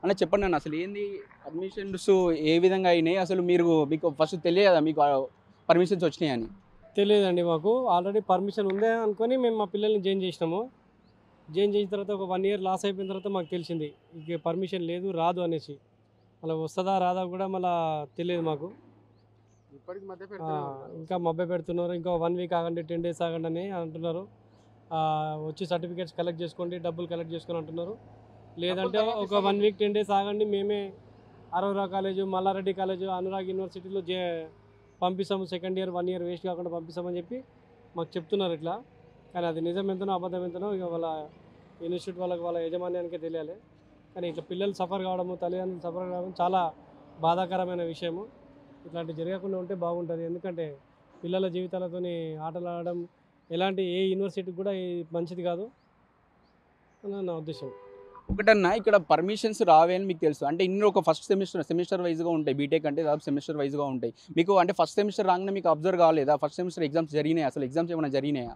అన్న చెప్పండి అన్న అసలు ఏంది అడ్మిషన్స్ ఏ విధంగా అయినాయి అసలు మీరు మీకు ఫస్ట్ తెలియదా మీకు పర్మిషన్స్ వచ్చినాయని తెలియదండి మాకు ఆల్రెడీ పర్మిషన్ ఉందే అనుకొని మేము మా పిల్లల్ని జాయిన్ చేసినాము జాయిన్ చేసిన తర్వాత ఒక వన్ ఇయర్ లాస్ అయిపోయిన తర్వాత మాకు తెలిసింది ఇక పర్మిషన్ లేదు రాదు అనేసి మళ్ళీ వస్తుందా రాదా కూడా మళ్ళీ తెలియదు మాకు ఇప్పటికి మధ్య ఆ, పెడుతూనే ఇంకా మభ్య పెడుతున్నారు ఇంకా వన్ వీక్ ఆగండి టెన్ డేస్ ఆగండి అని అంటున్నారు ఆ, వచ్చి సర్టిఫికేట్స్ కలెక్ట్ చేసుకోండి డబ్బులు కలెక్ట్ చేసుకొని అంటున్నారు లేదంటే తర్వాత ఒక వన్ వీక్ టెన్ డేస్ ఆగండి మేమే Aurora college Malla Reddy college Anurag యూనివర్సిటీలో జే పంపిస్తాము second year one year waste కాకుండా పంపిస్తామని చెప్పి మాకు చెప్తున్నారు ఇట్లా కానీ అది నిజం ఎంతనో అబద్ధం ఎంతనో ఇక వాళ్ళ ఇన్స్టిట్యూట్ వాళ్ళకి వాళ్ళ యజమాన్యానికే తెలియాలి కానీ ఇట్లా పిల్లలు సఫర్ కావడము తల్లిదండ్రులు సఫర్ కావడం చాలా బాధాకరమైన విషయము ఇట్లాంటి జరగకుండా ఉంటే బాగుంటుంది ఎందుకంటే పిల్లల జీవితాలతోని ఆటలు ఆడడం ఎలాంటి ఏ యూనివర్సిటీకి కూడా ఇది మంచిది కాదు అని నా ఉద్దేశం ఒకటన్నా ఇక్కడ పర్మిషన్స్ రావే అని మీకు తెలుసు అంటే ఇన్ని ఒక ఫస్ట్ సెమిస్టర్ సెమిస్టర్ వైజ్గా ఉంటాయి బీటెక్ అంటే దాదాపు సెమిస్టర్ వైజ్గా ఉంటాయి మీకు అంటే ఫస్ట్ సెమిస్టర్ రాగానే మీకు అబ్జర్వ్ కాలేదా ఫస్ట్ సెమిస్టర్ ఎగ్జామ్స్ జరిగినాయి అసలు ఎగ్జామ్స్ ఏమైనా జరిగినాయా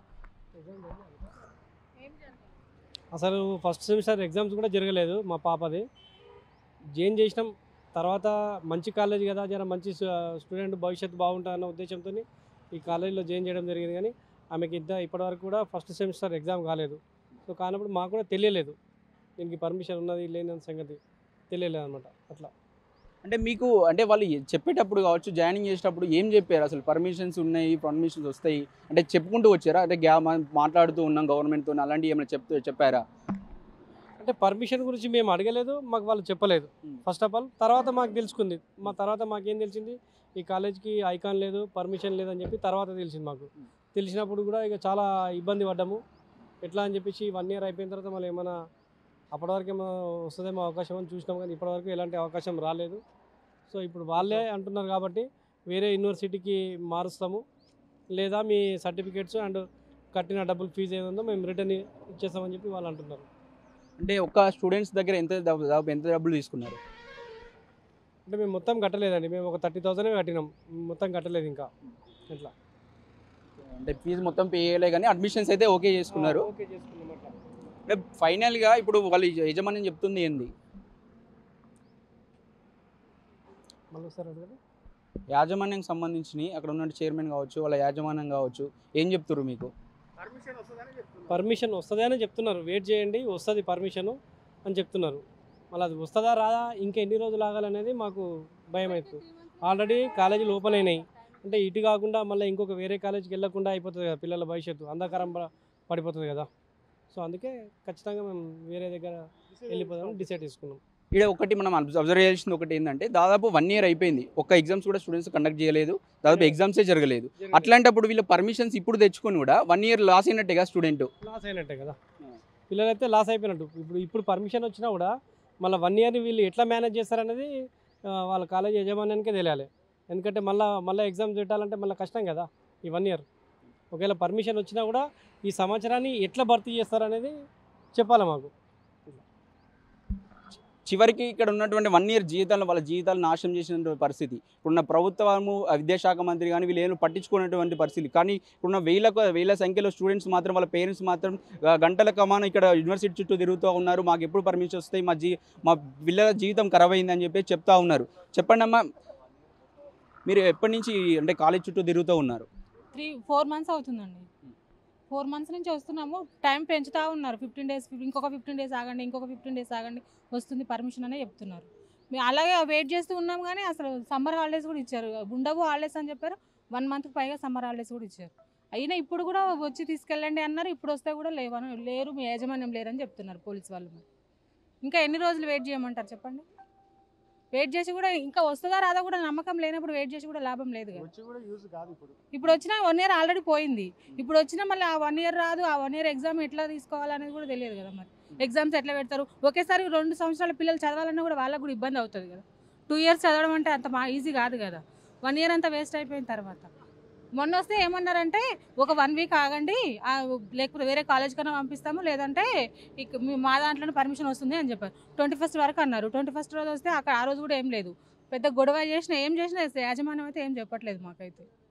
అసలు ఫస్ట్ సెమిస్టర్ ఎగ్జామ్స్ కూడా జరగలేదు మా పాపది జాయిన్ చేసినాం తర్వాత మంచి కాలేజ్ కదా జర మంచి స్టూడెంట్ భవిష్యత్తు బాగుంటుందన్న ఉద్దేశంతో ఈ కాలేజీలో జాయిన్ చేయడం జరిగింది కానీ ఆమెకి ఇంత ఇప్పటివరకు కూడా ఫస్ట్ సెమిస్టర్ ఎగ్జామ్ కాలేదు సో కానప్పుడు మాకు కూడా తెలియలేదు దీనికి పర్మిషన్ ఉన్నది లేని సంగతి తెలియలేదు అనమాట అట్లా అంటే మీకు అంటే వాళ్ళు ఏ- చెప్పేటప్పుడు కావచ్చు జాయినింగ్ చేసేటప్పుడు ఏం చెప్పారు అసలు పర్మిషన్స్ ఉన్నాయి పర్మిషన్స్ వస్తాయి అంటే చెప్పుకుంటూ వచ్చారా అంటే గ్యా మనం మాట్లాడుతూ ఉన్నాం గవర్నమెంట్తో అలాంటివి ఏమైనా చెప్తూ చెప్పారా అంటే పర్మిషన్ గురించి మేము అడగలేదు మాకు వాళ్ళు చెప్పలేదు Hmm. ఫస్ట్ ఆఫ్ ఆల్ తర్వాత మాకు తెలుసుకుంది మా తర్వాత మాకేం తెలిసింది ఈ కాలేజ్కి ఐకాన్ లేదు పర్మిషన్ లేదని చెప్పి తర్వాత తెలిసింది మాకు Hmm. తెలిసినప్పుడు కూడా ఇక చాలా ఇబ్బంది పడ్డాము ఎట్లా అని చెప్పేసి వన్ ఇయర్ అయిపోయిన తర్వాత మళ్ళీ ఏమైనా అప్పటివరకు ఏమో వస్తుందేమో అవకాశం అని చూసినాం కానీ ఇప్పటివరకు ఎలాంటి అవకాశం రాలేదు సో ఇప్పుడు వాళ్ళే అంటున్నారు కాబట్టి వేరే యూనివర్సిటీకి మారుస్తాము లేదా మీ సర్టిఫికేట్స్ అండ్ కట్టిన డబ్బులు ఫీజు ఏదో మేము రిటర్న్ ఇచ్చేస్తామని చెప్పి వాళ్ళు అంటున్నారు అంటే ఒక స్టూడెంట్స్ దగ్గర ఎంత డబ్బు- దాదాపు ఎంత డబ్బులు తీసుకున్నారు అంటే మేము మొత్తం కట్టలేదండి మేము ఒక థర్టీ థౌసండ్ కట్టినాం మొత్తం కట్టలేదు ఇంకా ఇట్లా అంటే ఫీజు మొత్తం పే చేయలే కానీ అడ్మిషన్స్ అయితే ఓకే చేసుకున్నారు ఓకే చేసుకున్నాం అట్లా అంటే ఫైనల్గా ఇప్పుడు వాళ్ళ యజ- యజమాన్యం చెప్తుంది ఏంది మళ్ళీ ఒకసారి అడగండి యాజమాన్యం సంబంధించి అక్కడ ఉన్న చైర్మన్ కావచ్చు వాళ్ళ యాజమాన్యం కావచ్చు ఏం చెప్తారు మీకు పర్మిషన్ వస్తుందని చెప్తున్నారు పర్మిషన్ వస్తుంది అని చెప్తున్నారు వెయిట్ చేయండి వస్తుంది పర్మిషన్ అని చెప్తున్నారు మళ్ళీ అది వస్తుందా రాదా ఇంకా ఎన్ని రోజులు ఆగాలనేది మాకు భయం అవుతుంది ఆల్రెడీ కాలేజీలు ఓపెన్ అయినాయి అంటే ఇటు కాకుండా మళ్ళీ ఇంకొక వేరే కాలేజీకి వెళ్ళకుండా అయిపోతుంది కదా పిల్లల భవిష్యత్తు అంధకారం ప- పడిపోతుంది కదా సో అందుకే ఖచ్చితంగా మేము వేరే దగ్గర వెళ్ళిపోదామని డిసైడ్ చేసుకున్నాం ఇక్కడ ఒకటి మనం అబ్జర్వ్ చేయాల్సింది ఒకటి ఏంటంటే దాదాపు వన్ ఇయర్ అయిపోయింది ఒక్క ఎగ్జామ్స్ కూడా స్టూడెంట్స్ కండక్ట్ చేయలేదు దాదాపు ఎగ్జామ్సే జరగలేదు అట్లాంటప్పుడు వీళ్ళ పర్మిషన్స్ ఇప్పుడు తెచ్చుకొని కూడా వన్ ఇయర్ లాస్ అయినట్టుగా స్టూడెంట్ లాస్ అయినట్టే కదా Hmm. పిల్లలైతే లాస్ అయిపోయినట్టు ఇప్పుడు ఇప్పుడు పర్మిషన్ వచ్చినా కూడా మళ్ళీ వన్ ఇయర్ వీళ్ళు ఎట్లా మేనేజ్ చేస్తారనేది ఆ, వాళ్ళ కాలేజ్ యజమాన్యానికే తెలియాలి ఎందుకంటే మళ్ళీ మళ్ళీ ఎగ్జామ్స్ పెట్టాలంటే మళ్ళీ కష్టం కదా ఈ వన్ ఇయర్ ఒకవేళ పర్మిషన్ వచ్చినా కూడా ఈ సంవత్సరాన్ని ఎట్లా భర్తీ చేస్తారనేది చెప్పాలి మాకు చివరికి ఇక్కడ ఉన్నటువంటి వన్ ఇయర్ జీవితాలను వాళ్ళ జీవితాలు నాశనం చేసినటువంటి పరిస్థితి ఇప్పుడున్న ప్రభుత్వము ఆ విద్యాశాఖ మంత్రి కానీ వీళ్ళు ఏం పట్టించుకున్నటువంటి పరిస్థితి కానీ ఇప్పుడున్న వేల వేల సంఖ్యలో స్టూడెంట్స్ మాత్రం వాళ్ళ పేరెంట్స్ మాత్రం ఆ, గంటల కమాన ఇక్కడ యూనివర్సిటీ చుట్టూ తిరుగుతూ ఉన్నారు మాకు ఎప్పుడు పర్మిషన్ వస్తాయి మా జీ మా పిల్లల జీవితం ఖరాబ్ అయిందని చెప్పి చెప్తా ఉన్నారు చెప్పండి అమ్మా మీరు ఎప్పటి నుంచి అంటే కాలేజ్ చుట్టూ తిరుగుతూ ఉన్నారు త్రీ ఫోర్ మంత్స్ అవుతుందండి ఫోర్ మంత్స్ నుంచి వస్తున్నాము టైం పెంచుతూ ఉన్నారు ఫిఫ్టీన్ డేస్ ఇంకొక ఫిఫ్టీన్ డేస్ ఆగండి ఇంకొక ఫిఫ్టీన్ డేస్ ఆగండి వస్తుంది పర్మిషన్ అనే చెప్తున్నారు మేము అలాగే వెయిట్ చేస్తూ ఉన్నాం కానీ అసలు సమ్మర్ హాలిడేస్ కూడా ఇచ్చారు ఉండవు హాలిడేస్ అని చెప్పారు వన్ మంత్కి పైగా సమ్మర్ హాలిడేస్ కూడా ఇచ్చారు అయినా ఇప్పుడు కూడా వచ్చి తీసుకెళ్ళండి అన్నారు ఇప్పుడు వస్తే కూడా లేవని లేరు మీ యాజమాన్యం లేరని చెప్తున్నారు పోలీస్ వాళ్ళు మరి. ఇంకా ఎన్ని రోజులు వెయిట్ చేయమంటారు చెప్పండి వెయిట్ చేసి కూడా ఇంకా వస్తుందా రాదా కూడా నమ్మకం లేనప్పుడు వెయిట్ చేసి కూడా లాభం లేదు కదా వచ్చి కూడా యూజ్ కాదు ఇప్పుడు ఇప్పుడు వచ్చిన వన్ ఇయర్ ఆల్రెడీ పోయింది ఇప్పుడు వచ్చిన మళ్ళీ ఆ వన్ ఇయర్ రాదు ఆ వన్ ఇయర్ ఎగ్జామ్ ఎట్లా తీసుకోవాలనేది కూడా తెలియదు కదా మరి ఎగ్జామ్స్ ఎట్లా పెడతారు ఒకేసారి రెండు సంవత్సరాల పిల్లలు చదవాలన్నా కూడా వాళ్ళకు కూడా ఇబ్బంది అవుతుంది కదా టూ ఇయర్స్ చదవడం అంటే అంత మా ఈజీ కాదు కదా వన్ ఇయర్ అంతా వేస్ట్ అయిపోయిన తర్వాత మొన్న వస్తే ఏమన్నారంటే ఒక వన్ వీక్ ఆగండి ఆ, లేకపోతే వేరే కాలేజ్ కన్నా పంపిస్తాము లేదంటే ఇక మీ- మా దాంట్లోనే పర్మిషన్ వస్తుంది అని చెప్పారు ట్వంటీ ఫస్ట్ వరకు అన్నారు ట్వంటీ ఫస్ట్ రోజు వస్తే అక్కడ ఆ రోజు కూడా ఏం లేదు పెద్ద గొడవ చేసినా ఏం చేసినా యాజమాన్యం అయితే ఏం చెప్పట్లేదు మాకైతే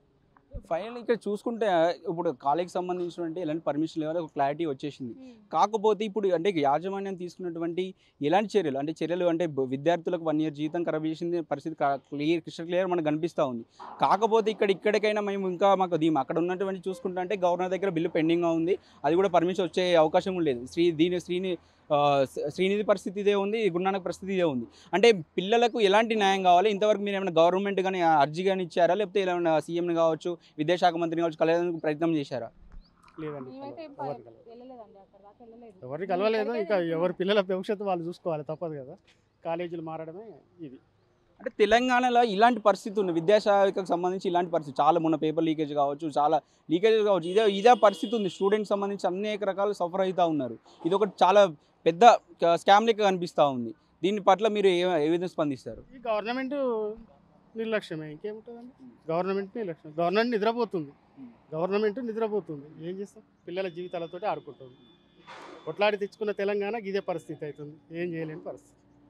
ఫైనల్ ఇక్కడ చూసుకుంటే ఇప్పుడు కాలేజ్కి సంబంధించినటువంటి ఎలాంటి పర్మిషన్ లేవాలి ఒక క్లారిటీ వచ్చేసింది కాకపోతే ఇప్పుడు అంటే యాజమాన్యం తీసుకున్నటువంటి ఎలాంటి చర్యలు అంటే చర్యలు అంటే బ- విద్యార్థులకు వన్ ఇయర్ జీతం ఖరాబ్ చేసింది పరిస్థితి క్లియర్ క్రిస్టల్ క్లియర్ మనకు కనిపిస్తూ ఉంది కాకపోతే ఇక్కడ ఇక్కడికైనా మేము ఇంకా మాకు దీని అక్కడ ఉన్నటువంటి చూసుకుంటే అంటే గవర్నర్ దగ్గర బిల్లు పెండింగ్గా ఉంది అది కూడా పర్మిషన్ వచ్చే అవకాశం కూడా లేదు శ్రీ దీని శ్రీని ఆ, శ్రీ- శ్రీనిధి పరిస్థితి ఇదే ఉంది గురునానక్ పరిస్థితి ఇదే ఉంది అంటే పిల్లలకు ఎలాంటి న్యాయం కావాలి ఇంతవరకు మీరు ఏమైనా గవర్నమెంట్ కానీ అర్జీ కానీ ఇచ్చారా లేకపోతే ఏమైనా సీఎంని కావచ్చు విద్యాశాఖ మంత్రిని కావచ్చు కలవడానికి ప్రయత్నం చేశారా లేదండి మేమైతే ఏం ఎవరిని కలవలేదు. వెళ్ళలేదండి అక్కడ దాకా వెళ్ళలేదు ఎవరిని కలవలేదు ఇంకా ఇక్కడికే ఎవరి పిల్లల భవిష్యత్తు వాళ్ళు చూసుకోవాలి తప్పదు కదా కాలేజీలు మారడమే ఇది అంటే తెలంగాణలో ఇలాంటి పరిస్థితి ఉంది విద్యాశాఖకు సంబంధించి ఇలాంటి పరిస్థితి చాలా మొన్న పేపర్ లీకేజ్ కావచ్చు చాలా లీకేజ్ కావచ్చు ఇదే ఇదే పరిస్థితి ఉంది స్టూడెంట్స్ సంబంధించి అనేక రకాలు సఫర్ అవుతూ ఉన్నారు ఇది ఒకటి చాలా పెద్ద స్కామ్ లెక్క కనిపిస్తూ ఉంది దీని పట్ల మీరు ఏ ఏ విధంగా స్పందిస్తారు ఈ గవర్నమెంట్ నిర్లక్ష్యమే ఇంకేముంటుందండి గవర్నమెంట్ నిర్లక్ష్యం గవర్నమెంట్ నిద్రపోతుంది గవర్నమెంట్ నిద్రపోతుంది ఏం చేస్తాం పిల్లల జీవితాలతోటి ఆడుకుంటుంది కొట్లాడి తెచ్చుకున్న తెలంగాణ ఇదే పరిస్థితి అవుతుంది ఏం చేయలేని పరిస్థితి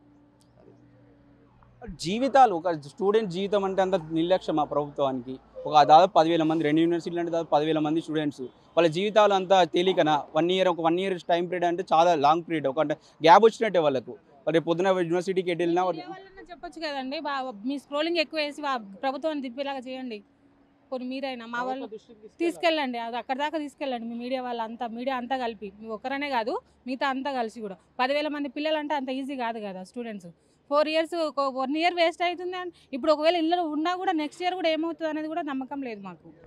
జీవితాలు ఒక స్టూడెంట్ జీవితం అంటే అంత నిర్లక్ష్యం ఆ ప్రభుత్వానికి ఒక దాదాపు పదివేల మంది రెండు యూనివర్సిటీలు అంటే దాదాపు పదివేల మంది స్టూడెంట్స్ వాళ్ళ జీవితాలు అంతా తేలికనా వన్ ఇయర్ ఒక వన్ ఇయర్ టైం పీరియడ్ అంటే చాలా లాంగ్ పీరియడ్ ఒక గ్యాప్ వచ్చినట్టే వాళ్ళకు మరి పొద్దున యూనివర్సిటీకి ఎటు వెళ్ళినా వాళ్ళు- మీడియా వాళ్ళన్నా చెప్పొచ్చు కదండి బా మీ స్క్రోలింగ్ ఎక్కువ వేసి వా- ప్రభుత్వాన్ని తిప్పేలాగా చేయండి కొన్ని మీరైనా మా వాళ్ళు తీసుకెళ్ళండి అది అక్కడ దాకా తీసుకెళ్ళండి మీ మీడియా వాళ్ళంతా మీడియా అంతా కలిపి మీ ఒక్కరనే కాదు మిగతా అంతా కలిసి కూడా పదివేల మంది పిల్లలు అంటే అంత ఈజీ కాదు కదా students four years one year waste అవుతుంది అని ఇప్పుడు ఒకవేళ ఇల్లు ఉన్నా కూడా నెక్స్ట్ ఇయర్ కూడా ఏమవుతుంది అనేది కూడా నమ్మకం లేదు మాకు